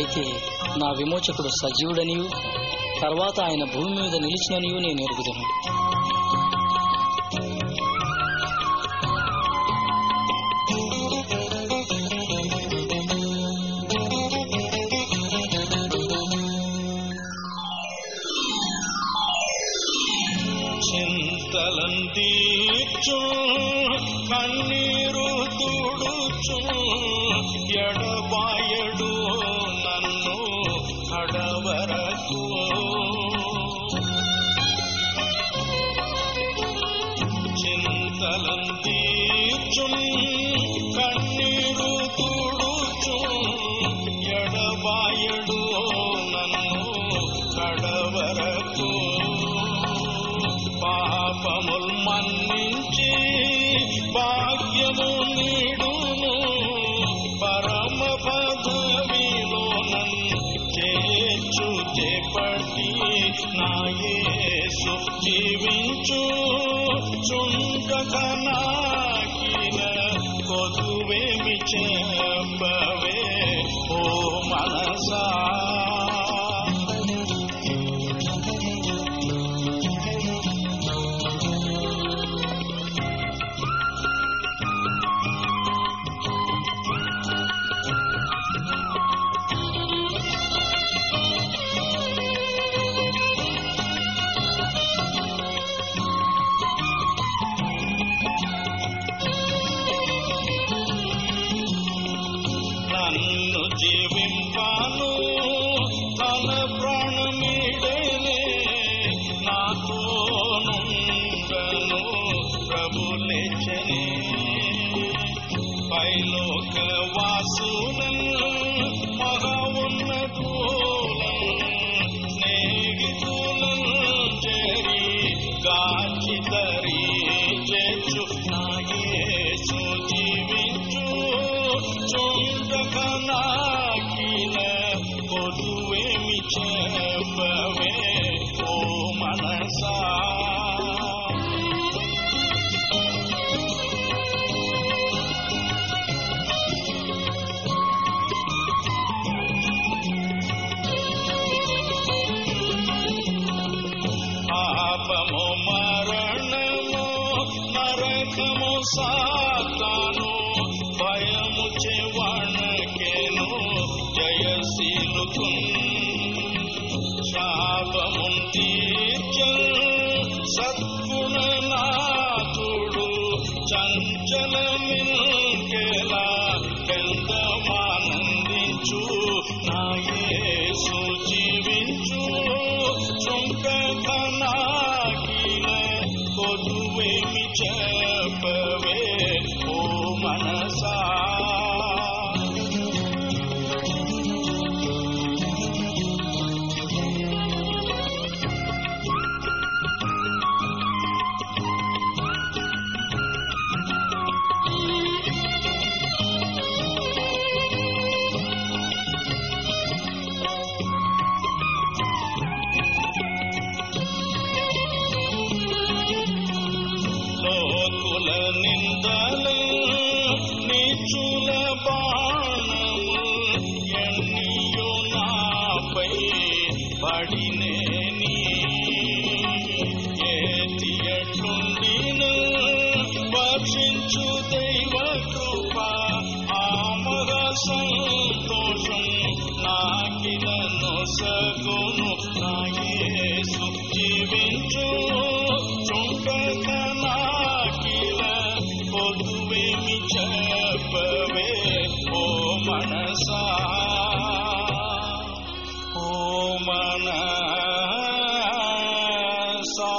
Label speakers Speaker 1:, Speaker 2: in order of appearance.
Speaker 1: అయితే నా విమోచకుడు సజీవుడనియు తర్వాత ఆయన భూమి మీద నిలిచిననియు నేను ఎరుగుదను
Speaker 2: చింతలందీర్చు కన్నీరు తుడుచు ఎడబాయడు నన్ను కడవరకు చింతలందీర్చు కన్నీరు తుడుచు ఎడబాయడు నన్ను కడవరకు పాపముల్ మన్నించి భాగ్యము నీడును పరమ పదవిలో నన్ను చేర్చు చేపట్టి నా యేసు జీవించు చుండక నాకిన కొదువేమి చెప్పవే ఓ మనసా నన్ను జీవింపాను తన ప్రాణమీడేనే నాతో నుండను ప్రభులెచ్చనే పైలోక వాసులను మహా ఉన్నతులను స్నేహితులను చేరి గాచి తరి చేచు నా యేసు జీవించు చుండక నాకిన కొదువేమి చెప్పవే ఓ మనసా పాపము మరణము నరకము సాతాను భయము చెవణకెను జయశీలుకు శాపము తీర్చల్ సద్గుణనాథుడు చంచలమిల్కెలా ఎంతమానందించు నా యేసు జీవించు చుంకనాకిన కొదువేమి చెప్పవే ఓ మనసా లోకుల నిందలు నీచుల బాణము ఎన్నియో నాపై పడినేని ఏటి ఎట్లుండిను వర్షించు దైవ కృప ఆమర సంతోషం నాకినను సగును నా యేసు జీవించు చుండక నాకిల కొదువేమి చెప్పవే ఓ మనసా ఓ మనసా